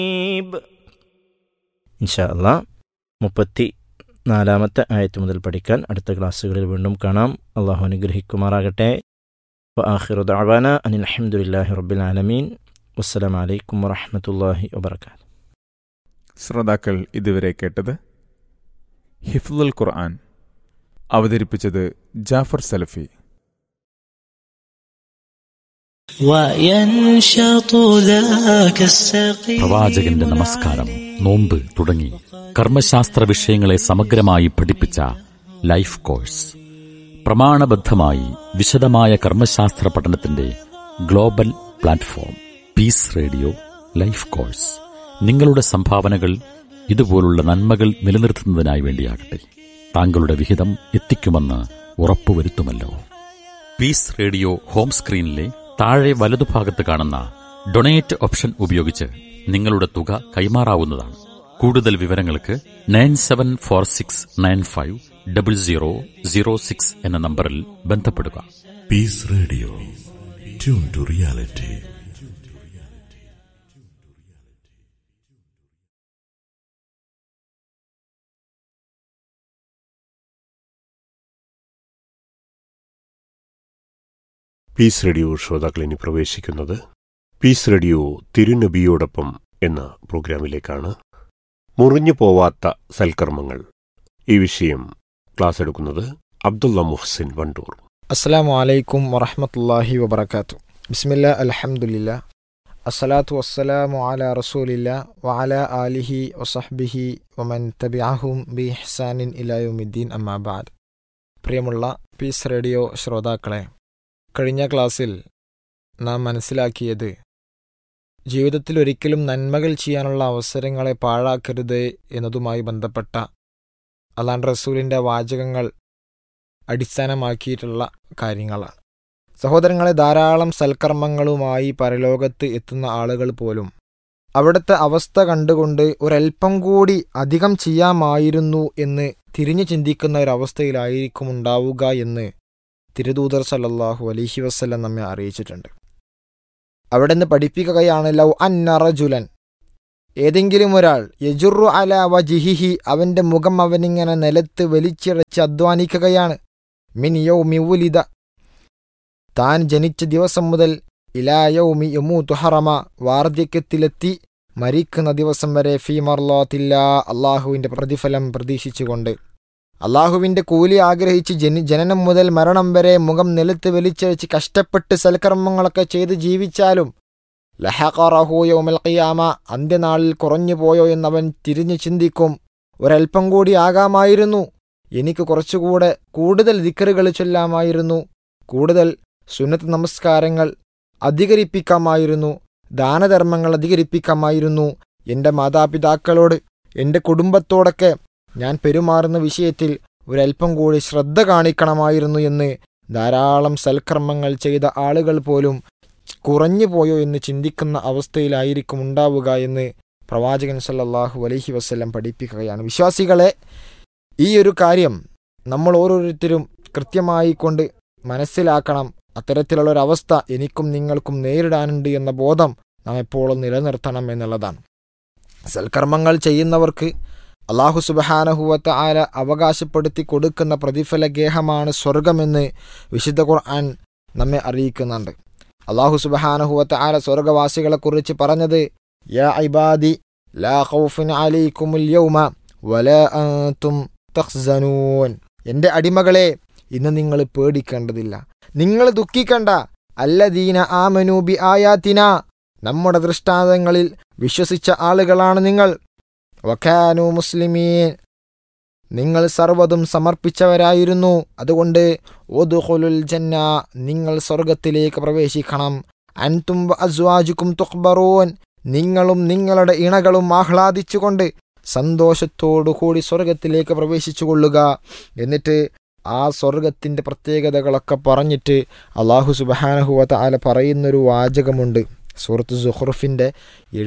ഇൻഷാ അല്ലാ മുപ്പത്തി നാലാമത്തെ ആയത്ത് മുതൽ പഠിക്കാൻ അടുത്ത ക്ലാസ്സുകളിൽ വീണ്ടും കാണാം അള്ളാഹു അനുഗ്രഹിക്കുമാറാകട്ടെ വആഖിറു ദഅവാന അനിൽ അൽഹംദുലില്ലാഹി റബ്ബിൽ ആലമീൻ വസ്സലാമു അലൈക്കും വറഹ്മത്തുള്ളാഹി വബറകാതുഹു ശ്രോതാക്കൾ ഇതുവരെ കേട്ടത് ഹിഫ്ലുൽ ഖുർആൻ അവതരിപ്പിച്ചത് ജാഫർ സലഫി وينشط ذاك السقيم പ്രവാചകന്റെ നമസ്കാരം നോമ്പ് തുടങ്ങി കർമ്മശാസ്ത്ര വിഷയങ്ങളെ സമഗ്രമായി പഠിപ്പിച്ച ലൈഫ് കോഴ്സ് പ്രമാണബദ്ധമായി വിശദമായ കർമ്മശാസ്ത്ര പഠനത്തിന്റെ global platform peace radio life course നിങ്ങളുടെ സംഭാവനകൾ ഇതുപോലുള്ള നന്മകൾ നിലനിർത്തുന്നതിനായി വേണ്ടിയാകട്ടെ താങ്കളുടെ വിഹിതം എത്തിക്കുമെന്ന് ഉറപ്പുവരുത്തുമല്ലോ പീസ് റേഡിയോ ഹോം സ്ക്രീനിലെ താഴെ വലതുഭാഗത്ത് കാണുന്ന ഡൊണേറ്റ് ഓപ്ഷൻ ഉപയോഗിച്ച് നിങ്ങളുടെ തുക കൈമാറാവുന്നതാണ് കൂടുതൽ വിവരങ്ങൾക്ക് nine seven four six nine five double zero zero six എന്ന നമ്പറിൽ ബന്ധപ്പെടുക Peace Radio. Tune to reality. Peace radio ശ്രോതാക്കൾ ഇനി പ്രവേശിക്കുന്നത് പീസ് റേഡിയോ തിരുനബിയോടൊപ്പം എന്ന പ്രോഗ്രാമിലേക്കാണ് മുറിഞ്ഞു പോവാത്ത സൽക്കർമ്മങ്ങൾ ഈ വിഷയം ക്ലാസ് എടുക്കുന്നത് അബ്ദുള്ള മുഹ്സിൻ വണ്ടൂർ അസ്സലാമു അലൈക്കും വറഹമത്തല്ലാഹി വബർക്കാത്തു ബിസ്മില്ല അൽഹംദുലില്ല അസ്സലാത്തു വസ്സലാമു അല റസൂലില്ല വഅല ആലിഹി വസഹ്ബിഹി വമൻ തബിഅഹും ബി ഇഹ്സാനിൻ ഇലായുമിദ്ദീൻ അമ്മാബാദ് പ്രിയമുള്ള പീസ് റേഡിയോ ശ്രോതാക്കളെ കഴിഞ്ഞ ക്ലാസ്സിൽ നാം മനസ്സിലാക്കിയത് ജീവിതത്തിൽ ഒരിക്കലും നന്മകൾ ചെയ്യാനുള്ള അവസരങ്ങളെ പാഴാക്കരുത് എന്നതുമായി ബന്ധപ്പെട്ട അലാൻ റസൂലിൻ്റെ വാചകങ്ങൾ അടിസ്ഥാനമാക്കിയിട്ടുള്ള കാര്യങ്ങളാണ് സഹോദരങ്ങളെ ധാരാളം സൽക്കർമ്മങ്ങളുമായി പരലോകത്ത് എത്തുന്ന ആളുകൾ പോലും അവിടുത്തെ അവസ്ഥ കണ്ടുകൊണ്ട് ഒരൽപ്പം കൂടി അധികം ചെയ്യാമായിരുന്നു എന്ന് തിരിഞ്ഞു ചിന്തിക്കുന്ന ഒരവസ്ഥയിലായിരിക്കും ഉണ്ടാവുക എന്ന് തിരുദൂതർ സല്ലല്ലാഹു അലൈഹി വസ്ല്ലം നമ്മെ അറിയിച്ചിട്ടുണ്ട് അവിടെ നിന്ന് പഠിപ്പിക്കുകയാണ് ലൗ അന്നറജുലൻ ഏതെങ്കിലും ഒരാൾ യജുറു അല വജിഹിഹി അവന്റെ മുഖം അവനിങ്ങനെ നിലത്ത് വലിച്ചിഴച്ച് അധ്വാനിക്കുകയാണ് മിൻ യൗമി ഉലിദ താൻ ജനിച്ച ദിവസം മുതൽ ഇലാ യൗമി യമൂതു ഹറമ വാർദ്ധക്യത്തിലെത്തി മരിക്കുന്ന ദിവസം വരെ ഫീ മർലോത്തില്ല അള്ളാഹുവിന്റെ പ്രതിഫലം പ്രതീക്ഷിച്ചുകൊണ്ട് അള്ളാഹുവിന്റെ കൂലി ആഗ്രഹിച്ച് ജനി ജനനം മുതൽ മരണം വരെ മുഖം നിലത്ത് വലിച്ചഴിച്ച് കഷ്ടപ്പെട്ട് സൽക്കർമ്മങ്ങളൊക്കെ ചെയ്ത് ജീവിച്ചാലും ലഹഖറഹു യൗമൽ ഖിയാമ അന്ത്യനാളിൽ കുറഞ്ഞു പോയോ എന്നവൻ തിരിഞ്ഞു ചിന്തിക്കും ഒരൽപ്പം കൂടി ആകാമായിരുന്നു എനിക്ക് കുറച്ചുകൂടെ കൂടുതൽ ദിക്കറുകൾ ചൊല്ലാമായിരുന്നു കൂടുതൽ സുന്നത്ത് നമസ്കാരങ്ങൾ അധികരിപ്പിക്കാമായിരുന്നു ദാനധർമ്മങ്ങൾ അധികരിപ്പിക്കാമായിരുന്നു എൻ്റെ മാതാപിതാക്കളോട് എൻ്റെ കുടുംബത്തോടൊക്കെ ഞാൻ പെരുമാറുന്ന വിഷയത്തിൽ ഒരൽപ്പം കൂടി ശ്രദ്ധ കാണിക്കണമായിരുന്നു എന്ന് ധാരാളം സൽക്കർമ്മങ്ങൾ ചെയ്ത ആളുകൾ പോലും കുറഞ്ഞു പോയോ എന്ന് ചിന്തിക്കുന്ന അവസ്ഥയിലായിരിക്കും ഉണ്ടാവുക എന്ന് പ്രവാചകൻ സല്ലല്ലാഹു അലൈഹി വസ്ല്ലം പഠിപ്പിക്കുകയാണ് വിശ്വാസികളെ ഈ ഒരു കാര്യം നമ്മൾ ഓരോരുത്തരും കൃത്യമായി കൊണ്ട് മനസ്സിലാക്കണം അത്തരത്തിലുള്ള ഒരു അവസ്ഥ എനിക്കും നിങ്ങൾക്കും നേരിടാനുണ്ട് എന്ന ബോധം നാം എപ്പോഴും നിലനിർത്തണം എന്നുള്ളതാണ് സൽക്കർമ്മങ്ങൾ ചെയ്യുന്നവർക്ക് അള്ളാഹു സുബഹാനഹുവത്ത ആല അവകാശപ്പെടുത്തി കൊടുക്കുന്ന പ്രതിഫല ഗേഹമാണ് സ്വർഗമെന്ന് വിശുദ്ധ ഖുർആൻ നമ്മെ അറിയിക്കുന്നുണ്ട് അള്ളാഹു സുബഹാനഹുവത്ത ആല സ്വർഗവാസികളെക്കുറിച്ച് പറഞ്ഞത് യാ ഇബാദി ലാ ഖൗഫുൻ അലൈക്കുമുൽ യൗമ വലാ അൻതും തഖ്സനൂൻ എൻ്റെ അടിമകളെ ഇന്ന് നിങ്ങൾ പേടിക്കേണ്ടതില്ല നിങ്ങൾ ദുഃഖിക്കണ്ട അല്ലദീന ആമനൂബി ആയാത്തിന നമ്മുടെ ദൃഷ്ടാന്തങ്ങളിൽ വിശ്വസിച്ച ആളുകളാണ് നിങ്ങൾ വഖാനു മുസ്ലിമീൻ നിങ്ങൾ സർവ്വതും സമർപ്പിച്ചവരായിരുന്നു അതുകൊണ്ട് ഒതുഹുലുൽ ജന്ന നിങ്ങൾ സ്വർഗത്തിലേക്ക് പ്രവേശിക്കണം അൻതും അസ്വാജുക്കും തുഖ്ബറൂൻ നിങ്ങളും നിങ്ങളുടെ ഇണകളും ആഹ്ലാദിച്ചുകൊണ്ട് സന്തോഷത്തോടുകൂടി സ്വർഗത്തിലേക്ക് പ്രവേശിച്ചു കൊള്ളുക എന്നിട്ട് ആ സ്വർഗത്തിൻ്റെ പ്രത്യേകതകളൊക്കെ പറഞ്ഞിട്ട് അള്ളാഹു സുബഹാനഹുവത്ത ആല പറയുന്നൊരു വാചകമുണ്ട് സൂറത്ത് സുഹ്റുഫിൻ്റെ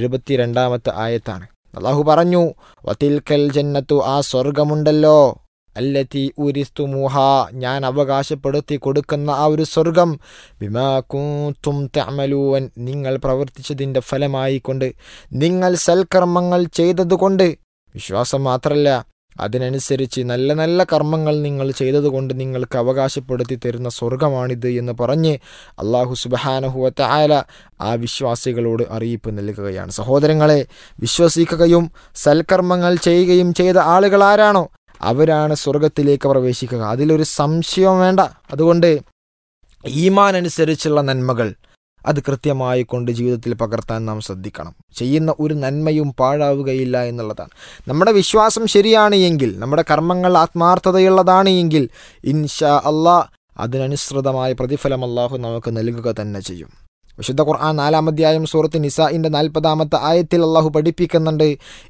എഴുപത്തിരണ്ടാമത്തെ ആയത്താണ് അള്ളാഹു പറഞ്ഞു വത്തിൽക്കൽ ജന്നത്തു ആ സ്വർഗമുണ്ടല്ലോ അല്ലത്തി ഉരിസ്തുമുഹ ഞാൻ അവകാശപ്പെടുത്തി കൊടുക്കുന്ന ആ ഒരു സ്വർഗം ബിമാ കൂത്തും തമലൂവൻ നിങ്ങൾ പ്രവർത്തിച്ചതിൻ്റെ ഫലമായി കൊണ്ട് നിങ്ങൾ സൽക്കർമ്മങ്ങൾ ചെയ്തതുകൊണ്ട് വിശ്വാസം മാത്രമല്ല അതിനനുസരിച്ച് നല്ല നല്ല കർമ്മങ്ങൾ നിങ്ങൾ ചെയ്തതുകൊണ്ട് നിങ്ങൾക്ക് അവകാശപ്പെടുത്തി തരുന്ന സ്വർഗമാണിത് എന്ന് പറഞ്ഞ് അള്ളാഹു സുബഹാനഹുവത്ത ആല ആ വിശ്വാസികളോട് അറിയിപ്പ് നൽകുകയാണ് സഹോദരങ്ങളെ വിശ്വസിക്കുകയും സൽക്കർമ്മങ്ങൾ ചെയ്യുകയും ചെയ്ത ആളുകൾ ആരാണോ അവരാണ് സ്വർഗത്തിലേക്ക് പ്രവേശിക്കുക അതിലൊരു സംശയം വേണ്ട അതുകൊണ്ട് ഈമാൻ അനുസരിച്ചുള്ള നന്മകൾ അത് കൃത്യമായി കൊണ്ട് ജീവിതത്തിൽ പകർത്താൻ നാം ശ്രദ്ധിക്കണം ചെയ്യുന്ന ഒരു നന്മയും പാഴാവുകയില്ല എന്നുള്ളതാണ് നമ്മുടെ വിശ്വാസം ശരിയാണ് എങ്കിൽ നമ്മുടെ കർമ്മങ്ങൾ ആത്മാർത്ഥതയുള്ളതാണ് എങ്കിൽ ഇൻഷാ അള്ളാ അതിനനുസൃതമായ പ്രതിഫലം അള്ളാഹു നമുക്ക് നൽകുക തന്നെ ചെയ്യും വിശുദ്ധ ഖുർആൻ നാലാം അധ്യായം സൂറത്ത് നിസാഇന്റെ നാൽപ്പതാമത്തെ ആയത്തിൽ അള്ളാഹു പഠിപ്പിക്കുന്നുണ്ട്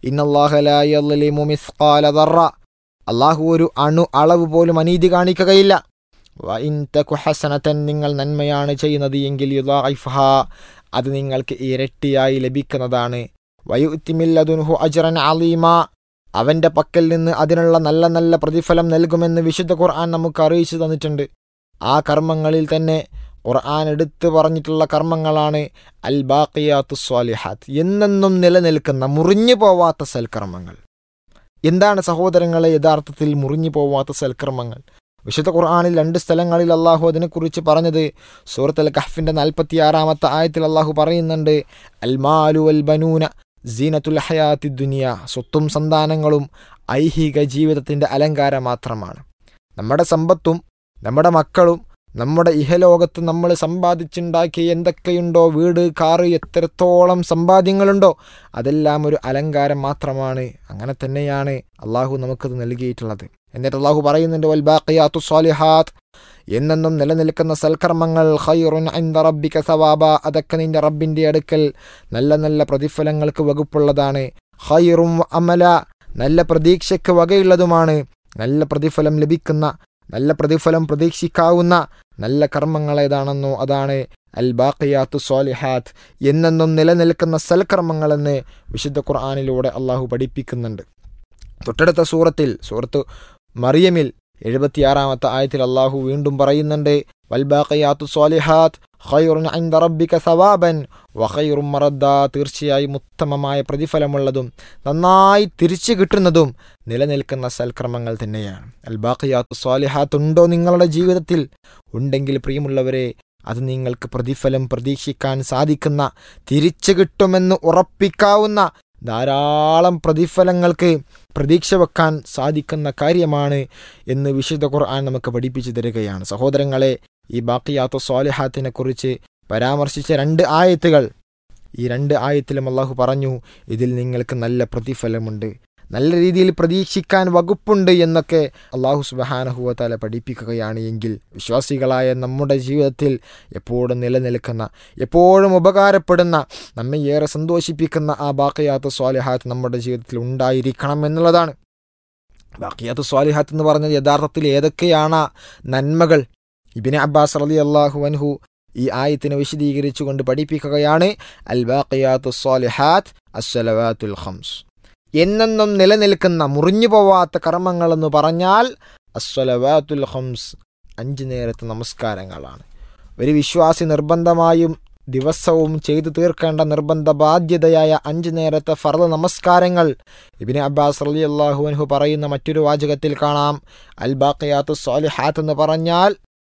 ഇന്നല്ലാഹല അള്ളാഹു ഒരു അണു അളവ് പോലും അനീതി കാണിക്കുകയില്ല വഇൻ തകു ഹസനത്തൻ നിങ്ങൾ നന്മയാണ് ചെയ്യുന്നത് എങ്കിൽ യുദാഇഫ്ഹ അത് നിങ്ങൾക്ക് ഇരട്ടിയായി ലഭിക്കുന്നതാണ് വയുത്തിമില്ലതുൻഹു അജ്റൻ അലീമ അവന്റെ പക്കൽ നിന്ന് അതിനുള്ള നല്ല നല്ല പ്രതിഫലം നൽകുമെന്ന് വിശുദ്ധ ഖുർആൻ നമുക്ക് അറിയിച്ചു തന്നിട്ടുണ്ട് ആ കർമ്മങ്ങളിൽ തന്നെ ഖുർആൻ എടുത്തു പറഞ്ഞിട്ടുള്ള കർമ്മങ്ങളാണ് അൽ ബാഖിയാത്തു സ്വാലിഹാത്ത് എന്നെന്നും നിലനിൽക്കുന്ന മുറിഞ്ഞു പോവാത്ത സൽക്കർമ്മങ്ങൾ എന്താണ് സഹോദരങ്ങളെ യഥാർത്ഥത്തിൽ മുറിഞ്ഞു പോവാത്ത സൽക്കർമ്മങ്ങൾ വിശുദ്ധ ഖുർആാനിൽ രണ്ട് സ്ഥലങ്ങളിൽ അള്ളാഹു അതിനെക്കുറിച്ച് പറഞ്ഞത് സൂറത്ത് അൽ കഹ്ഫിന്റെ നാൽപ്പത്തി ആറാമത്തെ ആയത്തിൽ അള്ളാഹു പറയുന്നുണ്ട് അൽമാലു അൽ ബനൂന സീനത്തുൽ ഹയാത്തി ദുനിയ സ്വത്തും സന്താനങ്ങളും ഐഹിക ജീവിതത്തിന്റെ അലങ്കാരം മാത്രമാണ് നമ്മുടെ സമ്പത്തും നമ്മുടെ മക്കളും നമ്മുടെ ഇഹലോകത്ത് നമ്മൾ സമ്പാദിച്ചുണ്ടാക്കിയ എന്തൊക്കെയുണ്ടോ വീട് കാറ് എത്രത്തോളം സമ്പാദ്യങ്ങളുണ്ടോ അതെല്ലാം ഒരു അലങ്കാരം മാത്രമാണ് അങ്ങനെ തന്നെയാണ് അള്ളാഹു നമുക്കത് നൽകിയിട്ടുള്ളത് എന്നിട്ട് അള്ളാഹു പറയുന്നുണ്ട് വൽ ബാഖിയാത്തു സ്വാലിഹാത്ത് എന്നെന്നും നിലനിൽക്കുന്ന സൽക്കർമ്മങ്ങൾ ഖൈറുൻ ഇൻദ റബ്ബിക സവാബ അതൊക്കെ നിന്റെ റബ്ബിന്റെ അടുക്കൽ നല്ല നല്ല പ്രതിഫലങ്ങൾക്ക് വകുപ്പുള്ളതാണ് ഖൈറും അമല നല്ല പ്രതീക്ഷയ്ക്ക് വകയുള്ളതുമാണ് നല്ല പ്രതിഫലം ലഭിക്കുന്ന നല്ല പ്രതിഫലം പ്രതീക്ഷിക്കാവുന്ന നല്ല കർമ്മങ്ങൾ ഏതാണെന്നോ അതാണ് അൽ ബാഖിയാത്തു സ്വാലിഹാത്ത് എന്നെന്നും നിലനിൽക്കുന്ന സൽക്കർമ്മങ്ങളെന്ന് വിശുദ്ധ ഖുർആാനിലൂടെ അള്ളാഹു പഠിപ്പിക്കുന്നുണ്ട് തൊട്ടടുത്ത സൂറത്തിൽ സൂറത്ത് മറിയമിൽ എഴുപത്തിയാറാമത്തെ ആയത്തിൽ അള്ളാഹു വീണ്ടും പറയുന്നുണ്ട് വൽബാഖിയാത്തു സ്വാലിഹാത്ത് ഖൈറുൻ ഇൻദ റബ്ബിക സവാബൻ വഖൈറും മറദ്ദ തീർച്ചയായും ഉത്തമമായ പ്രതിഫലമുള്ളതും നന്നായി തിരിച്ചു കിട്ടുന്നതും നിലനിൽക്കുന്ന സൽക്രമങ്ങൾ തന്നെയാണ് അൽബാഖിയാത്തു സ്വാലിഹാത്ത് ഉണ്ടോ നിങ്ങളുടെ ജീവിതത്തിൽ ഉണ്ടെങ്കിൽ പ്രിയമുള്ളവരെ അത് നിങ്ങൾക്ക് പ്രതിഫലം പ്രതീക്ഷിക്കാൻ സാധിക്കുന്ന തിരിച്ചു കിട്ടുമെന്ന് ഉറപ്പിക്കാവുന്ന ധാരാളം പ്രതിഫലങ്ങൾക്ക് പ്രതീക്ഷ വെക്കാൻ സാധിക്കുന്ന കാര്യമാണ് എന്ന് വിശുദ്ധ ഖുർആൻ നമുക്ക് പഠിപ്പിച്ചു തരികയാണ് സഹോദരങ്ങളെ ഈ ബാക്കിയാത്ത സ്വാലിഹാത്തിനെ കുറിച്ച് പരാമർശിച്ച രണ്ട് ആയത്തുകൾ ഈ രണ്ട് ആയത്തിലും അള്ളാഹു പറഞ്ഞു ഇതിൽ നിങ്ങൾക്ക് നല്ല പ്രതിഫലമുണ്ട് നല്ല രീതിയിൽ പ്രതീക്ഷിക്കാൻ വകുപ്പുണ്ട് എന്നൊക്കെ അള്ളാഹു സുബഹാനഹുവത്താല പഠിപ്പിക്കുകയാണ് എങ്കിൽ വിശ്വാസികളായ നമ്മുടെ ജീവിതത്തിൽ എപ്പോഴും നിലനിൽക്കുന്ന എപ്പോഴും ഉപകാരപ്പെടുന്ന നമ്മെ ഏറെ സന്തോഷിപ്പിക്കുന്ന ആ ബാക്കിയാത്ത സ്വാലിഹാത്ത് നമ്മുടെ ജീവിതത്തിൽ ഉണ്ടായിരിക്കണം എന്നുള്ളതാണ് ബാക്കിയാത്ത സ്വാലിഹാത്ത് എന്ന് പറഞ്ഞത് യഥാർത്ഥത്തിൽ ഏതൊക്കെയാണ് നന്മകൾ ഇബിന് അബ്ബാസ് റലി അള്ളാഹു അൻഹു ഈ ആയത്തിനെ വിശദീകരിച്ചുകൊണ്ട് പഠിപ്പിക്കുകയാണ് അൽ ബാക്കിയാത്തു സ്വാലിഹാത്ത് അസ്സലവാത്തുൽ ഖംസ് എന്നെന്നും നിലനിൽക്കുന്ന മുറിഞ്ഞു പോവാത്ത കർമ്മങ്ങളെന്ന് പറഞ്ഞാൽ അസ്വലവാത്തുൽ ഹംസ് അഞ്ച് നേരത്തെ നമസ്കാരങ്ങളാണ് ഒരു വിശ്വാസി നിർബന്ധമായും ദിവസവും ചെയ്തു തീർക്കേണ്ട നിർബന്ധ ബാധ്യതയായ അഞ്ച് നേരത്തെ ഫർദ് നമസ്കാരങ്ങൾ ഇബിന് അബ്ബാസ് അലി അള്ളാഹുവിൻഹു പറയുന്ന മറ്റൊരു വാചകത്തിൽ കാണാം അൽ ബാഖിയാത്തു സ്വാലിഹാത്ത് എന്ന് പറഞ്ഞാൽ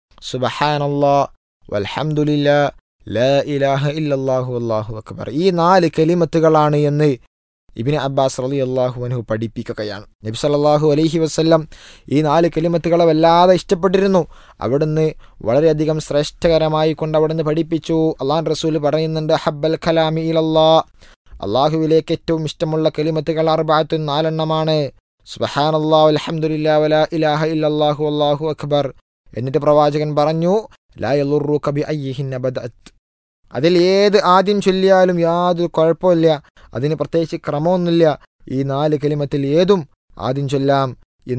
സുബഹാനല്ലാ വൽഹംദുലില്ലാ ലാ ഇലാഹ ഇല്ലല്ലാഹു അല്ലാഹു അക്ബർ ഈ നാല് കലിമത്തുകളാണ് എന്ന് ഇബിന് അബ്ബാസ് റലി അള്ളാഹു അനു പഠിപ്പിക്കുകയാണ് നബി സല്ലാഹു അലൈഹി വസ്ല്ലം ഈ നാല് കലിമത്തുകളെ വല്ലാതെ ഇഷ്ടപ്പെട്ടിരുന്നു അവിടുന്ന് വളരെയധികം ശ്രേഷ്ഠകരമായി കൊണ്ട് അവിടുന്ന് പഠിപ്പിച്ചു അള്ളാൻ റസൂൽ പറയുന്നുണ്ട് ഹബ്ബൽ ഖലാമി ഇലല്ലാ അള്ളാഹുവിലേക്ക് ഏറ്റവും ഇഷ്ടമുള്ള കലിമത്തുകൾ അറുബാത്തു നാലെണ്ണമാണ് സുബഹാൻ അള്ളാഹു അലഹമുല്ലാ വല ഇലാഹ ഇല്ലാഹു അള്ളാഹു അക്ബർ എന്നിട്ട് പ്രവാചകൻ പറഞ്ഞു ലാ യലുറു കബി അയ്യിഹിൻ അബദഅത്ത് അതിൽ ഏത് ആദ്യം ചൊല്ലിയാലും യാതൊരു കുഴപ്പമില്ല അതിന് പ്രത്യേകിച്ച് ക്രമമൊന്നുമില്ല ഈ നാല് കലിമത്തിൽ ഏതും ആദ്യം ചൊല്ലാം എന്ന്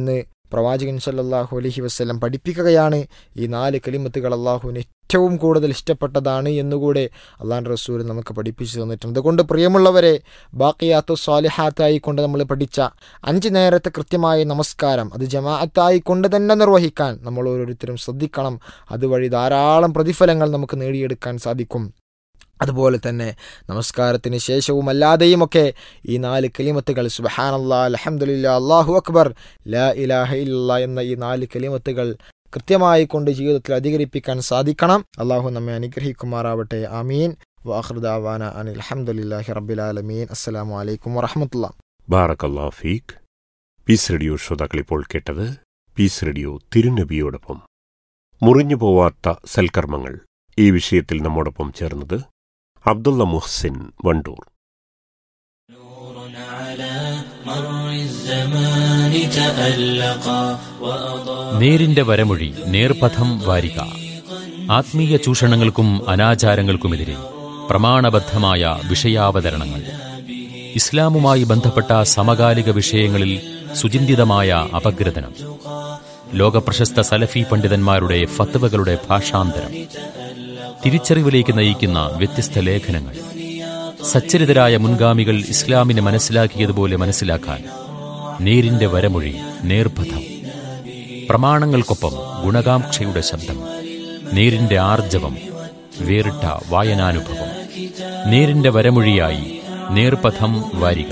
പ്രവാചകൻ സല്ലല്ലാഹു അലൈഹി വസ്ലം പഠിപ്പിക്കുകയാണ് ഈ നാല് കലിമത്തുകൾ അള്ളാഹുവിന് ഏറ്റവും കൂടുതൽ ഇഷ്ടപ്പെട്ടതാണ് എന്നുകൂടെ അള്ളാഹു റസൂൽ നമുക്ക് പഠിപ്പിച്ചു തന്നിട്ടുണ്ട് അതുകൊണ്ട് പ്രിയമുള്ളവരെ ബാക്കിയാത്തു സ്വാലിഹാത്തായി കൊണ്ട് നമ്മൾ പഠിച്ച അഞ്ച് നേരത്തെ കൃത്യമായ നമസ്കാരം അത് ജമാഅത്തായി കൊണ്ട് തന്നെ നിർവഹിക്കാൻ നമ്മൾ ഓരോരുത്തരും ശ്രദ്ധിക്കണം അതുവഴി ധാരാളം പ്രതിഫലങ്ങൾ നമുക്ക് നേടിയെടുക്കാൻ സാധിക്കും അതുപോലെ തന്നെ നമസ്കാരത്തിന് ശേഷവും അല്ലാതെയുമൊക്കെ ഈ നാല് കലിമത്തുകൾ സുബഹാനല്ലാ അലഹമുല്ല അള്ളാഹു അക്ബർ ലാ ഇലാഹ ഇല്ല എന്ന ഈ നാല് കലിമത്തുകൾ കൃത്യമായി കൊണ്ട് ജീവിതത്തിൽ അധികരിപ്പിക്കാൻ സാധിക്കണം അള്ളാഹു നമ്മെ അനുഗ്രഹിക്കുമാറാവട്ടെ ആമീൻ വാഹൃദാവാന അനിൽ അലഹമുല്ലാഹി റബ്ബിലാലമീൻ അസ്സലാമു അലൈക്കും വറഹമത്തുള്ള ബാറക്കല്ലാ ഫീഖ് പീസ് റേഡിയോ ശ്രോതാക്കൾ ഇപ്പോൾ കേട്ടത് പീസ് റേഡിയോ തിരുനബിയോടൊപ്പം മുറിഞ്ഞു പോവാത്ത സൽക്കർമ്മങ്ങൾ ഈ വിഷയത്തിൽ നമ്മോടൊപ്പം ചേർന്നത് അബ്ദുള്ള മുഹ്സിൻ വണ്ടൂർ نور على مر الزمان تألقا وأضاء നേരിന്റെ വരമൊഴി നേർപഥം വാരിക ആത്മീയ ചൂഷണങ്ങൾക്കും അനാചാരങ്ങൾക്കുമെതിരെ പ്രമാണബദ്ധമായ വിഷയാവതരണങ്ങൾ ഇസ്ലാമുമായി ബന്ധപ്പെട്ട സമകാലിക വിഷയങ്ങളിൽ സുചിന്തിതമായ അപഗ്രഥനം ലോകപ്രശസ്ത സലഫി പണ്ഡിതന്മാരുടെ ഫത്വകളുടെ ഭാഷാന്തരം തിരിച്ചറിവിലേക്ക് നയിക്കുന്ന വ്യത്യസ്ത ലേഖനങ്ങൾ സച്ചരിതരായ മുൻഗാമികൾ ഇസ്ലാമിനെ മനസ്സിലാക്കിയതുപോലെ മനസ്സിലാക്കാൻ നേരിന്റെ വരമൊഴി നേർപഥം പ്രമാണങ്ങൾക്കൊപ്പം ഗുണകാംക്ഷയുടെ ശബ്ദം നേരിന്റെ ആർജവം വേറിട്ട വായനാനുഭവം നേരിന്റെ വരമൊഴിയായി നേർപഥം വാരിക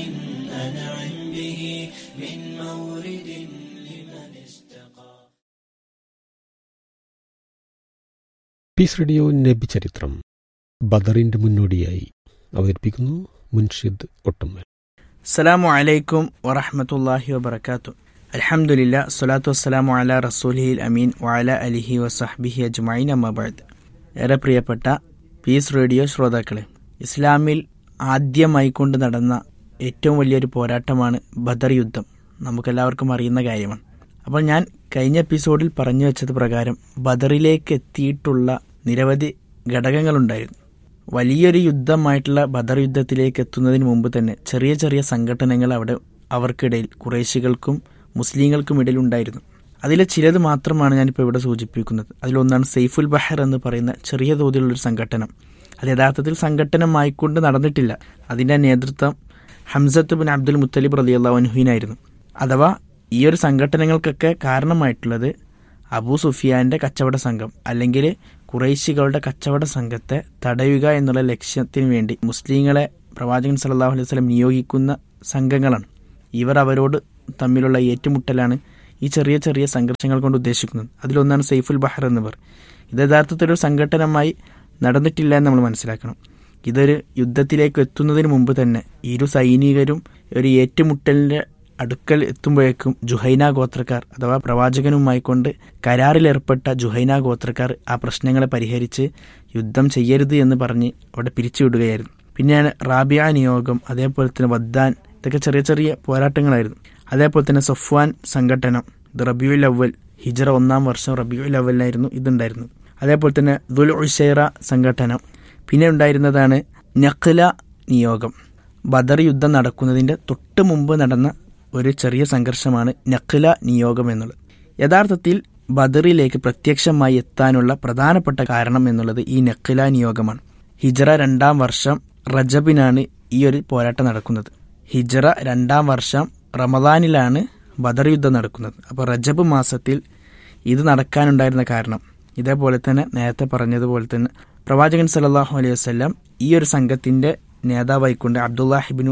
പീസ് റേഡിയോ നബി ചരിത്രം ബദറിന്റെ മുന്നോടിയായി അവതരിപ്പിക്കുന്നു മുൻഷിദ് ഒട്ടമ്മൽ അസ്സലാമു അലൈക്കും വറഹമത്തല്ലാഹി വബർക്കാത്തു അൽഹംദുലില്ല സ്വലാത്തു വസ്സലാമു അല റസൂലിഹിൽ അമീൻ വഅല അലിഹി വസഹ്ബിഹി അജ്മൈൻ അമ്മബാദ് ഏറെ പ്രിയപ്പെട്ട പീസ് റേഡിയോ ശ്രോതാക്കളെ ഇസ്ലാമിൽ ആദ്യമായി കൊണ്ട് നടന്ന ഏറ്റവും വലിയൊരു പോരാട്ടമാണ് ബദർ യുദ്ധം നമുക്കെല്ലാവർക്കും അറിയുന്ന കാര്യമാണ് അപ്പോൾ ഞാൻ കഴിഞ്ഞ എപ്പിസോഡിൽ പറഞ്ഞു വെച്ചത് പ്രകാരം ബദറിലേക്ക് എത്തിയിട്ടുള്ള നിരവധി ഘടകങ്ങളുണ്ടായിരുന്നു വലിയൊരു യുദ്ധമായിട്ടുള്ള ബദർ യുദ്ധത്തിലേക്ക് എത്തുന്നതിന് മുമ്പ് തന്നെ ചെറിയ ചെറിയ സംഘടനകൾ അവിടെ അവർക്കിടയിൽ കുറേശികൾക്കും മുസ്ലിങ്ങൾക്കും ഇടയിൽ ഉണ്ടായിരുന്നു അതിലെ ചിലത് മാത്രമാണ് ഞാനിപ്പോൾ ഇവിടെ സൂചിപ്പിക്കുന്നത് അതിലൊന്നാണ് സെയ്ഫുൽ ബഹർ എന്ന് പറയുന്ന ചെറിയ തോതിലുള്ളൊരു സംഘടനം അത് യഥാർത്ഥത്തിൽ സംഘടനമായിക്കൊണ്ട് നടന്നിട്ടില്ല അതിൻ്റെ നേതൃത്വം ഹംസത്ത് ബിൻ അബ്ദുൽ മുത്തലിബ് റലി അള്ളാഹുനുഹീനായിരുന്നു അഥവാ ഈ ഒരു സംഘടനകൾക്കൊക്കെ കാരണമായിട്ടുള്ളത് അബൂ സുഫിയാന്റെ കച്ചവട സംഘം അല്ലെങ്കിൽ കുറേശികളുടെ കച്ചവട സംഘത്തെ തടയുക എന്നുള്ള ലക്ഷ്യത്തിന് വേണ്ടി മുസ്ലിങ്ങളെ പ്രവാചകൻ സല്ലല്ലാഹു അലൈഹി വസല്ലം നിയോഗിക്കുന്ന സംഘങ്ങളാണ് ഇവർ അവരോട് തമ്മിലുള്ള ഏറ്റുമുട്ടലാണ് ഈ ചെറിയ ചെറിയ സംഘർഷങ്ങൾ കൊണ്ട് ഉദ്ദേശിക്കുന്നത് അതിലൊന്നാണ് സെയ്ഫുൽ ബഹർ എന്നിവർ ഇത് യഥാർത്ഥത്തിൽ ഒരു സംഘടനമായി നടന്നിട്ടില്ല എന്ന് നമ്മൾ മനസ്സിലാക്കണം ഇതൊരു യുദ്ധത്തിലേക്ക് എത്തുന്നതിന് മുമ്പ് തന്നെ ഇരു സൈനികരും ഒരു ഏറ്റുമുട്ടലിന്റെ അടുക്കൽ എത്തുമ്പോഴേക്കും ജുഹൈന ഗോത്രക്കാർ അഥവാ പ്രവാചകനുമായി കൊണ്ട് കരാറിലേർപ്പെട്ട ജുഹൈന ഗോത്രക്കാർ ആ പ്രശ്നങ്ങളെ പരിഹരിച്ച് യുദ്ധം ചെയ്യരുത് എന്ന് പറഞ്ഞ് അവിടെ പിരിച്ചുവിടുകയായിരുന്നു പിന്നെയാണ് റാബിയ നിയോഗം അതേപോലെ തന്നെ വദ്ദാൻ ഇതൊക്കെ ചെറിയ ചെറിയ പോരാട്ടങ്ങളായിരുന്നു അതേപോലെ തന്നെ സഫ്വാൻ സംഘടനം ഇത് റബിയുൽ അവൽ ഹിജറ ഒന്നാം വർഷം റബിയുൽ അവലിനായിരുന്നു ഇതുണ്ടായിരുന്നത് അതേപോലെ തന്നെ ദുൽ ഉഷൈറ സംഘടനം പിന്നെ ഉണ്ടായിരുന്നതാണ് നഖ്ല നിയോഗം ബദർ യുദ്ധം നടക്കുന്നതിന്റെ തൊട്ട് മുമ്പ് നടന്ന ഒരു ചെറിയ സംഘർഷമാണ് നഖ്ല നിയോഗം എന്നുള്ളത് യഥാർത്ഥത്തിൽ ബദറിലേക്ക് പ്രത്യക്ഷമായി എത്താനുള്ള പ്രധാനപ്പെട്ട കാരണം എന്നുള്ളത് ഈ നഖ്ല നിയോഗമാണ് ഹിജറ രണ്ടാം വർഷം റജബിനാണ് ഈ ഒരു പോരാട്ടം നടക്കുന്നത് ഹിജറ രണ്ടാം വർഷം റമദാനിലാണ് ബദർ യുദ്ധം നടക്കുന്നത് അപ്പോൾ റജബ് മാസത്തിൽ ഇത് നടക്കാനുണ്ടായിരുന്ന കാരണം ഇതേപോലെ തന്നെ നേരത്തെ പറഞ്ഞതുപോലെ തന്നെ പ്രവാചകൻ സല്ലല്ലാഹു അലൈഹി വസല്ലം ഈ ഒരു സംഘത്തിന്റെ നേതാവായിക്കൊണ്ട് അബ്ദുല്ലാഹിബിനു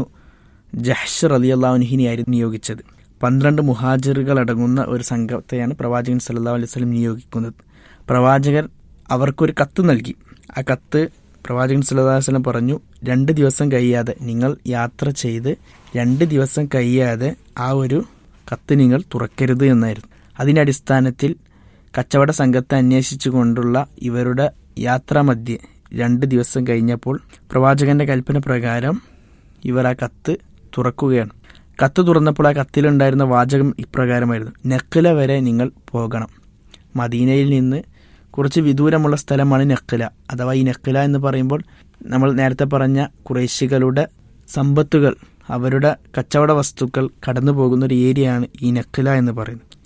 ജഹ്ഷ് റലി അള്ളാഹുഹിനെയായിരുന്നു നിയോഗിച്ചത് പന്ത്രണ്ട് മുഹാജിറുകൾ അടങ്ങുന്ന ഒരു സംഘത്തെയാണ് പ്രവാചകൻ സല്ലല്ലാഹു അലൈഹി വസല്ലം നിയോഗിക്കുന്നത് പ്രവാചകൻ അവർക്കൊരു കത്ത് നൽകി ആ കത്ത് പ്രവാചകൻ സല്ലല്ലാഹു അലൈഹി വസല്ലം പറഞ്ഞു രണ്ട് ദിവസം കഴിയാതെ നിങ്ങൾ യാത്ര ചെയ്ത് രണ്ട് ദിവസം കഴിയാതെ ആ ഒരു കത്ത് നിങ്ങൾ തുറക്കരുത് എന്നായിരുന്നു അതിന്റെ അടിസ്ഥാനത്തിൽ കച്ചവട സംഘത്തെ അന്വേഷിച്ചുകൊണ്ടുള്ള ഇവരുടെ യാത്രാമധ്യേ രണ്ട് ദിവസം കഴിഞ്ഞപ്പോൾ പ്രവാചകന്റെ കൽപ്പന പ്രകാരം ഇവർ ആ കത്ത് തുറക്കുകയാണ് കത്ത് തുറന്നപ്പോൾ ആ കത്തിലുണ്ടായിരുന്ന വാചകം ഇപ്രകാരമായിരുന്നു നെക്കില വരെ നിങ്ങൾ പോകണം മദീനയിൽ നിന്ന് കുറച്ച് വിദൂരമുള്ള സ്ഥലമാണ് നെക്കില അഥവാ ഈ നെക്കില എന്ന് പറയുമ്പോൾ നമ്മൾ നേരത്തെ പറഞ്ഞ കുറേശികളുടെ സമ്പത്തുകൾ അവരുടെ കച്ചവട വസ്തുക്കൾ കടന്നു പോകുന്ന ഒരു ഏരിയയാണ് ഈ നെക്കില എന്ന് പറയുന്നത്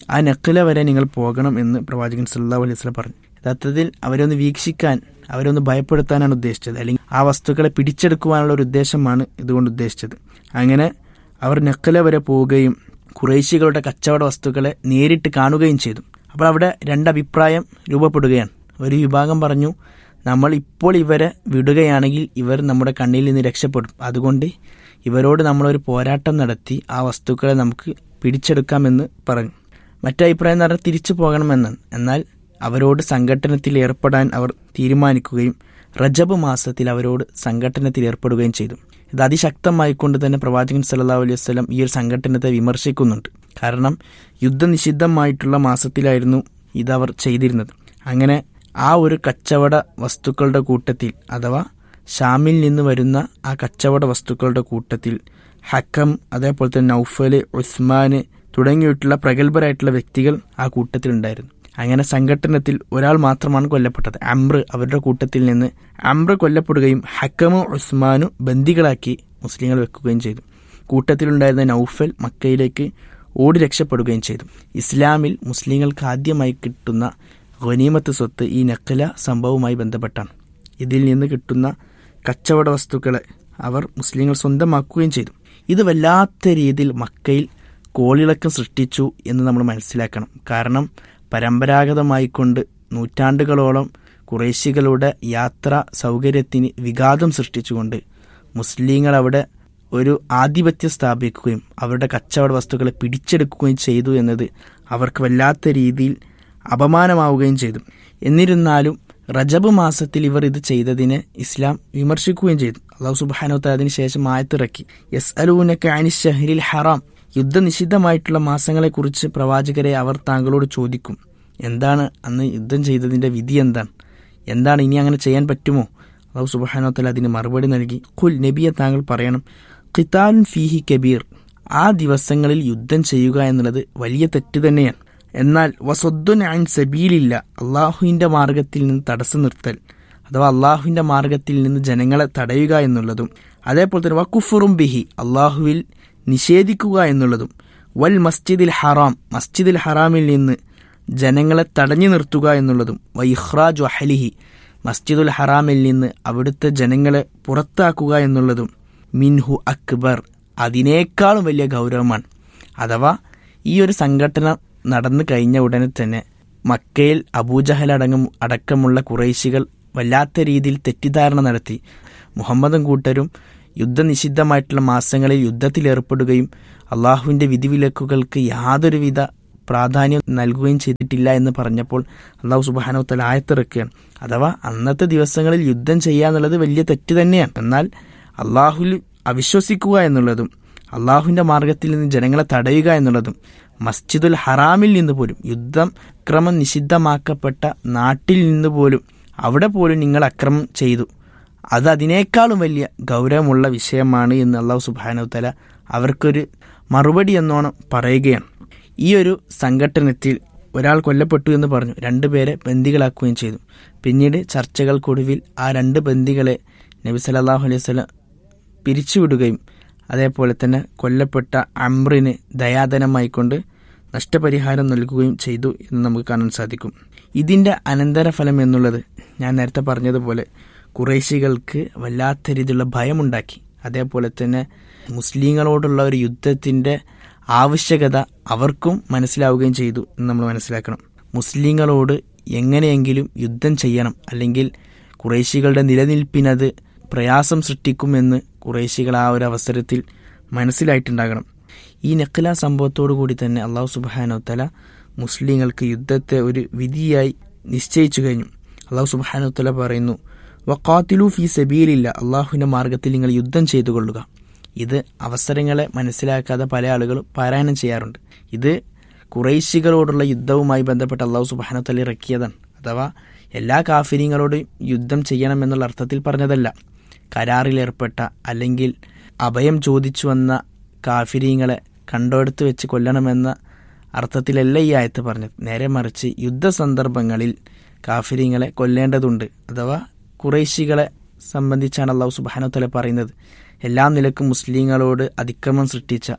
ആ നക്കില വരെ നിങ്ങൾ പോകണം എന്ന് പ്രവാചകൻ സല്ലാ അലൈഹി സ്വലം പറഞ്ഞു യഥാർത്ഥത്തിൽ അവരൊന്ന് വീക്ഷിക്കാൻ അവരൊന്ന് ഭയപ്പെടുത്താനാണ് ഉദ്ദേശിച്ചത് അല്ലെങ്കിൽ ആ വസ്തുക്കളെ പിടിച്ചെടുക്കുവാനുള്ള ഒരു ഉദ്ദേശമാണ് ഇതുകൊണ്ട് ഉദ്ദേശിച്ചത് അങ്ങനെ അവർ നക്കല വരെ പോവുകയും കുറേശികളുടെ കച്ചവട വസ്തുക്കളെ നേരിട്ട് കാണുകയും ചെയ്തു അപ്പോൾ അവിടെ രണ്ടഭിപ്രായം രൂപപ്പെടുകയാണ് ഒരു വിഭാഗം പറഞ്ഞു നമ്മൾ ഇപ്പോൾ ഇവരെ വിടുകയാണെങ്കിൽ ഇവർ നമ്മുടെ കണ്ണിൽ നിന്ന് രക്ഷപ്പെടും അതുകൊണ്ട് ഇവരോട് നമ്മളൊരു പോരാട്ടം നടത്തി ആ വസ്തുക്കളെ നമുക്ക് പിടിച്ചെടുക്കാമെന്ന് പറഞ്ഞു മറ്റഭിപ്രായം എന്ന് പറഞ്ഞാൽ തിരിച്ചു പോകണമെന്നാണ് എന്നാൽ അവരോട് സംഘട്ടനത്തിൽ ഏർപ്പെടാൻ അവർ തീരുമാനിക്കുകയും റജബ് മാസത്തിൽ അവരോട് സംഘട്ടനത്തിൽ ഏർപ്പെടുകയും ചെയ്തു ഇത് അതിശക്തമായിക്കൊണ്ട് തന്നെ പ്രവാചകൻ സല്ലല്ലാഹു അലൈഹി വസല്ലം ഈ ഒരു സംഘട്ടനത്തെ വിമർശിക്കുന്നുണ്ട് കാരണം യുദ്ധനിഷിദ്ധമായിട്ടുള്ള മാസത്തിലായിരുന്നു ഇതവർ ചെയ്തിരുന്നത് അങ്ങനെ ആ ഒരു കച്ചവട വസ്തുക്കളുടെ കൂട്ടത്തിൽ അഥവാ ഷാമിൽ നിന്ന് വരുന്ന ആ കച്ചവട വസ്തുക്കളുടെ കൂട്ടത്തിൽ ഹക്കം അതേപോലെ തന്നെ നൌഫല് ഉസ്മാന് തുടങ്ങിയിട്ടുള്ള പ്രഗത്ഭരായിട്ടുള്ള വ്യക്തികൾ ആ കൂട്ടത്തിലുണ്ടായിരുന്നു അങ്ങനെ സംഘട്ടനത്തിൽ ഒരാൾ മാത്രമാണ് കൊല്ലപ്പെട്ടത് അമ്ര അവരുടെ കൂട്ടത്തിൽ നിന്ന് അമ്ര കൊല്ലപ്പെടുകയും ഹക്കമോ ഉസ്മാനു ബന്ദികളാക്കി മുസ്ലിങ്ങൾ വെക്കുകയും ചെയ്തു കൂട്ടത്തിലുണ്ടായിരുന്ന നൌഫൽ മക്കയിലേക്ക് ഓടി രക്ഷപ്പെടുകയും ചെയ്തു ഇസ്ലാമിൽ മുസ്ലിങ്ങൾക്ക് ആദ്യമായി കിട്ടുന്ന ഖനീമത്ത് സ്വത്ത് ഈ നക്കല സംഭവവുമായി ബന്ധപ്പെട്ടാണ് ഇതിൽ നിന്ന് കിട്ടുന്ന കച്ചവട വസ്തുക്കളെ അവർ മുസ്ലിങ്ങൾ സ്വന്തമാക്കുകയും ചെയ്തു ഇത് വല്ലാത്ത രീതിയിൽ മക്കയിൽ കോളിളക്കം സൃഷ്ടിച്ചു എന്ന് നമ്മൾ മനസ്സിലാക്കണം കാരണം പരമ്പരാഗതമായിക്കൊണ്ട് നൂറ്റാണ്ടുകളോളം കുറേശികളുടെ യാത്ര സൗകര്യത്തിന് വിഘാതം സൃഷ്ടിച്ചുകൊണ്ട് മുസ്ലിങ്ങൾ അവിടെ ഒരു ആധിപത്യം സ്ഥാപിക്കുകയും അവരുടെ കച്ചവട വസ്തുക്കളെ പിടിച്ചെടുക്കുകയും ചെയ്തു എന്നത് അവർക്ക് വല്ലാത്ത രീതിയിൽ അപമാനമാവുകയും ചെയ്തു എന്നിരുന്നാലും റജബ് മാസത്തിൽ ഇവർ ഇത് ചെയ്തതിനെ ഇസ്ലാം വിമർശിക്കുകയും ചെയ്തു അള്ളാഹു സുബാനോത്ത അതിന് ശേഷം ആയത്തിറക്കി യസ് അലൂനക്ക് അനി ഷഹരിൽ ഹറാം യുദ്ധനിഷിദ്ധമായിട്ടുള്ള മാസങ്ങളെക്കുറിച്ച് പ്രവാചകരെ അവർ താങ്കളോട് ചോദിക്കും എന്താണ് അന്ന് യുദ്ധം ചെയ്തതിന്റെ വിധി എന്താണ് എന്താണ് ഇനി അങ്ങനെ ചെയ്യാൻ പറ്റുമോ അള്ളാഹു സുബാനോത്തല അതിന് മറുപടി നൽകി ഖുൽ നബിയെ താങ്കൾ പറയണം ഖിതാലുൻ ഫീഹി കബീർ ആ ദിവസങ്ങളിൽ യുദ്ധം ചെയ്യുക എന്നുള്ളത് വലിയ തെറ്റ് തന്നെയാണ് എന്നാൽ വസൊദ്ദുൻ അൻ സബീലില്ല അള്ളാഹുവിൻ്റെ മാർഗത്തിൽ നിന്ന് തടസ്സം നിർത്തൽ അഥവാ അള്ളാഹുവിൻ്റെ മാർഗത്തിൽ നിന്ന് ജനങ്ങളെ തടയുക എന്നുള്ളതും അതേപോലെ തന്നെ വക്കുഫറും ബിഹി അള്ളാഹുവിൽ നിഷേധിക്കുക എന്നുള്ളതും വൽ മസ്ജിദിൽ ഹറാം മസ്ജിദിൽ ഹറാമിൽ നിന്ന് ജനങ്ങളെ തടഞ്ഞു നിർത്തുക എന്നുള്ളതും വൈഹ്റാജ് അഹലിഹി മസ്ജിദുൽ ഹറാമിൽ നിന്ന് അവിടുത്തെ ജനങ്ങളെ പുറത്താക്കുക എന്നുള്ളതും മിൻഹു അക്ബർ അതിനേക്കാളും വലിയ ഗൗരവമാണ് അഥവാ ഈ ഒരു സംഘടന നടന്നു കഴിഞ്ഞ ഉടനെ തന്നെ മക്കയിൽ അബൂജഹൽ അടങ്ങും അടക്കമുള്ള കുറേശികൾ വല്ലാത്ത രീതിയിൽ തെറ്റിദ്ധാരണ നടത്തി മുഹമ്മദും കൂട്ടരും യുദ്ധനിഷിദ്ധമായിട്ടുള്ള മാസങ്ങളിൽ യുദ്ധത്തിലേർപ്പെടുകയും അള്ളാഹുവിൻ്റെ വിധിവിലക്കുകൾക്ക് യാതൊരുവിധ പ്രാധാന്യം നൽകുകയും ചെയ്തിട്ടില്ല എന്ന് പറഞ്ഞപ്പോൾ അള്ളാഹു സുബാനോത്തല ആയത്തിറക്കുകയാണ് അഥവാ അന്നത്തെ ദിവസങ്ങളിൽ യുദ്ധം ചെയ്യുക എന്നുള്ളത് വലിയ തെറ്റ് തന്നെയാണ് എന്നാൽ അള്ളാഹുൽ അവിശ്വസിക്കുക എന്നുള്ളതും അള്ളാഹുവിൻ്റെ മാർഗത്തിൽ നിന്ന് ജനങ്ങളെ തടയുക എന്നുള്ളതും മസ്ജിദുൽ ഹറാമിൽ നിന്ന് പോലും യുദ്ധം അക്രമം നിഷിദ്ധമാക്കപ്പെട്ട നാട്ടിൽ നിന്ന് പോലും അവിടെ പോലും നിങ്ങൾ അക്രമം ചെയ്തു അത് അതിനേക്കാളും വലിയ ഗൗരവമുള്ള വിഷയമാണ് എന്ന് അള്ളാഹു സുബാനുത്തല അവർക്കൊരു മറുപടി എന്നോണം പറയുകയാണ് ഈ ഒരു സംഘട്ടനത്തിൽ ഒരാൾ കൊല്ലപ്പെട്ടു എന്ന് പറഞ്ഞു രണ്ടുപേരെ ബന്ദികളാക്കുകയും ചെയ്തു പിന്നീട് ചർച്ചകൾക്കൊടുവിൽ ആ രണ്ട് ബന്ദികളെ നബി സല്ലാഹു അലൈഹി സ്വലം പിരിച്ചുവിടുകയും അതേപോലെ തന്നെ കൊല്ലപ്പെട്ട അമ്രിന് ദയാധനമായിക്കൊണ്ട് നഷ്ടപരിഹാരം നൽകുകയും ചെയ്തു എന്ന് നമുക്ക് കാണാൻ സാധിക്കും ഇതിൻ്റെ അനന്തരഫലം എന്നുള്ളത് ഞാൻ നേരത്തെ പറഞ്ഞതുപോലെ കുറേശികൾക്ക് വല്ലാത്ത രീതിയിലുള്ള ഭയമുണ്ടാക്കി അതേപോലെ തന്നെ മുസ്ലിങ്ങളോടുള്ള ഒരു യുദ്ധത്തിൻ്റെ ആവശ്യകത അവർക്കും മനസ്സിലാവുകയും ചെയ്തു എന്ന് നമ്മൾ മനസ്സിലാക്കണം മുസ്ലിങ്ങളോട് എങ്ങനെയെങ്കിലും യുദ്ധം ചെയ്യണം അല്ലെങ്കിൽ കുറേശികളുടെ നിലനിൽപ്പിനത് പ്രയാസം സൃഷ്ടിക്കുമെന്ന് കുറേശികൾ ആ ഒരു അവസരത്തിൽ മനസ്സിലായിട്ടുണ്ടാകണം ഈ നഖല സംഭവത്തോടു കൂടി തന്നെ അള്ളാഹു സുബാനോത്തല മുസ്ലിങ്ങൾക്ക് യുദ്ധത്തെ ഒരു വിധിയായി നിശ്ചയിച്ചു കഴിഞ്ഞു അള്ളാഹു സുബാനോത്തല പറയുന്നു വക്കാത്തിലു ഫി സബീലില്ല അള്ളാഹുവിൻ്റെ മാർഗത്തിൽ നിങ്ങൾ യുദ്ധം ചെയ്തു കൊള്ളുക ഇത് അവസരങ്ങളെ മനസ്സിലാക്കാതെ പല ആളുകളും പാരായണം ചെയ്യാറുണ്ട് ഇത് കുറേശികളോടുള്ള യുദ്ധവുമായി ബന്ധപ്പെട്ട് അള്ളാഹു സുബാനോത്തല ഇറക്കിയതാണ് അഥവാ എല്ലാ കാഫിര്യങ്ങളോടും യുദ്ധം ചെയ്യണമെന്നുള്ള അർത്ഥത്തിൽ പറഞ്ഞതല്ല കരാറിലേർപ്പെട്ട അല്ലെങ്കിൽ അഭയം ചോദിച്ചു വന്ന കാഫിരീങ്ങളെ കണ്ടെടുത്ത് വെച്ച് കൊല്ലണമെന്ന അർത്ഥത്തിലല്ല ഈ ആയത്ത് പറഞ്ഞത് നേരെ മറിച്ച് യുദ്ധസന്ദർഭങ്ങളിൽ കാഫിരീങ്ങളെ കൊല്ലേണ്ടതുണ്ട് അഥവാ കുറേശികളെ സംബന്ധിച്ചാണ് അള്ളാഹു സുബാനോത്തല പറയുന്നത് എല്ലാ നിലക്കും മുസ്ലിങ്ങളോട് അതിക്രമം സൃഷ്ടിച്ച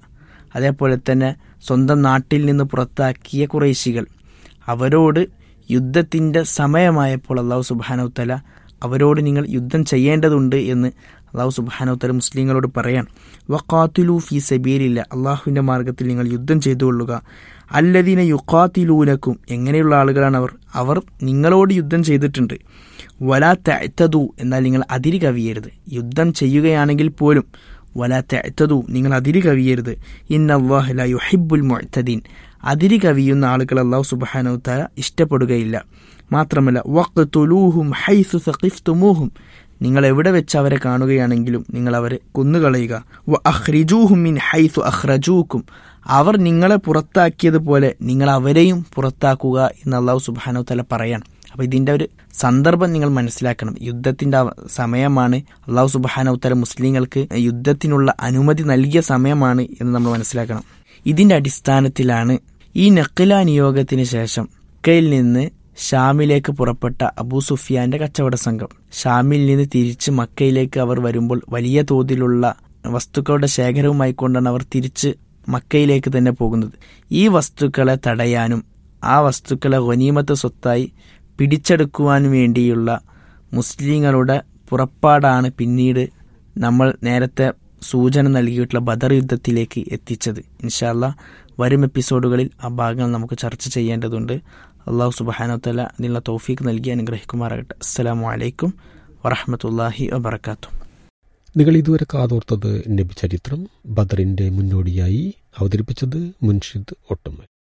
അതേപോലെ തന്നെ സ്വന്തം നാട്ടിൽ നിന്ന് പുറത്താക്കിയ കുറേശികൾ അവരോട് യുദ്ധത്തിൻ്റെ സമയമായപ്പോൾ അള്ളാഹു സുബാനവുത്തല അവരോട് നിങ്ങൾ യുദ്ധം ചെയ്യേണ്ടതുണ്ട് എന്ന് അള്ളാഹു സുബാനവുത്തല മുസ്ലിങ്ങളോട് പറയാൻ വഖാത്തിലു ഫി സബീലില്ല അള്ളാഹുവിൻ്റെ മാർഗത്തിൽ നിങ്ങൾ യുദ്ധം ചെയ്തുകൊള്ളുക അല്ലദീന യുഖാത്തിലൂനക്കും എങ്ങനെയുള്ള ആളുകളാണ് അവർ അവർ നിങ്ങളോട് യുദ്ധം ചെയ്തിട്ടുണ്ട് വലാ തഅ്തദു എന്നാൽ നിങ്ങൾ അതിര് കവിയരുത് യുദ്ധം ചെയ്യുകയാണെങ്കിൽ പോലും വലാ തഅ്തദു നിങ്ങൾ അതിര് കവിയരുത് ഇന്നല്ലാഹു ലാ യുഹിബ്ബുൽ മുഅ്തദീൻ അതിര് കവിയുന്ന ആളുകൾ അള്ളാഹു സുബ്ഹാനഹു തആല ഇഷ്ടപ്പെടുകയില്ല മാത്രമല്ല വഖ്തുലൂഹും ഹൈസു സഖിഫ്തുമൂഹും നിങ്ങൾ എവിടെ വെച്ച് അവരെ കാണുകയാണെങ്കിലും നിങ്ങൾ അവരെ കൊന്നുകളയുക വ അഖ്രിജൂഹും മിൻ ഹൈസു അഖ്റജൂക്കും അവർ നിങ്ങളെ പുറത്താക്കിയതുപോലെ നിങ്ങൾ അവരെയും പുറത്താക്കുക എന്ന് അള്ളാഹു സുബാനോ തല പറയാണ് അപ്പോൾ ഇതിൻ്റെ ഒരു സന്ദർഭം നിങ്ങൾ മനസ്സിലാക്കണം യുദ്ധത്തിൻ്റെ അവ- സമയമാണ് അള്ളാഹു സുബാനോ തല മുസ്ലിങ്ങൾക്ക് യുദ്ധത്തിനുള്ള അനുമതി നൽകിയ സമയമാണ് എന്ന് നമ്മൾ മനസ്സിലാക്കണം ഇതിൻ്റെ അടിസ്ഥാനത്തിലാണ് ഈ നക്കില നിയോഗത്തിന് ശേഷം മക്കയിൽ നിന്ന് ഷാമിലേക്ക് പുറപ്പെട്ട അബൂ സുഫിയാന്റെ കച്ചവട സംഘം ഷാമിൽ നിന്ന് തിരിച്ച് മക്കയിലേക്ക് അവർ വരുമ്പോൾ വലിയ തോതിലുള്ള വസ്തുക്കളുടെ ശേഖരവുമായി കൊണ്ടാണ് അവർ തിരിച്ച് മക്കയിലേക്ക് തന്നെ പോകുന്നത് ഈ വസ്തുക്കളെ തടയാനും ആ വസ്തുക്കളെ ഗനീമത്ത് സ്വത്തായി പിടിച്ചെടുക്കുവാനും വേണ്ടിയുള്ള മുസ്ലിങ്ങളുടെ പുറപ്പാടാണ് പിന്നീട് നമ്മൾ നേരത്തെ സൂചന നൽകിയിട്ടുള്ള ബദർ യുദ്ധത്തിലേക്ക് എത്തിച്ചത് ഇൻഷാല്ല വരും എപ്പിസോഡുകളിൽ ആ ഭാഗങ്ങൾ നമുക്ക് ചർച്ച ചെയ്യേണ്ടതുണ്ട് അള്ളാഹു സുബാനോത്തല അതിനുള്ള തൗഫീക്ക് നൽകി അനുഗ്രഹിക്കുമാറാകട്ടെ അസ്സലാമു അലൈക്കും വറഹമത്തല്ലാഹി വബർക്കാത്തു നിങ്ങൾ ഇതുവരെ കാതോർത്തത് നബി ചരിത്രം ബദറിന്റെ മുന്നോടിയായി അവതരിപ്പിച്ചത് മുൻഷിദ് ഒട്ടുമൽ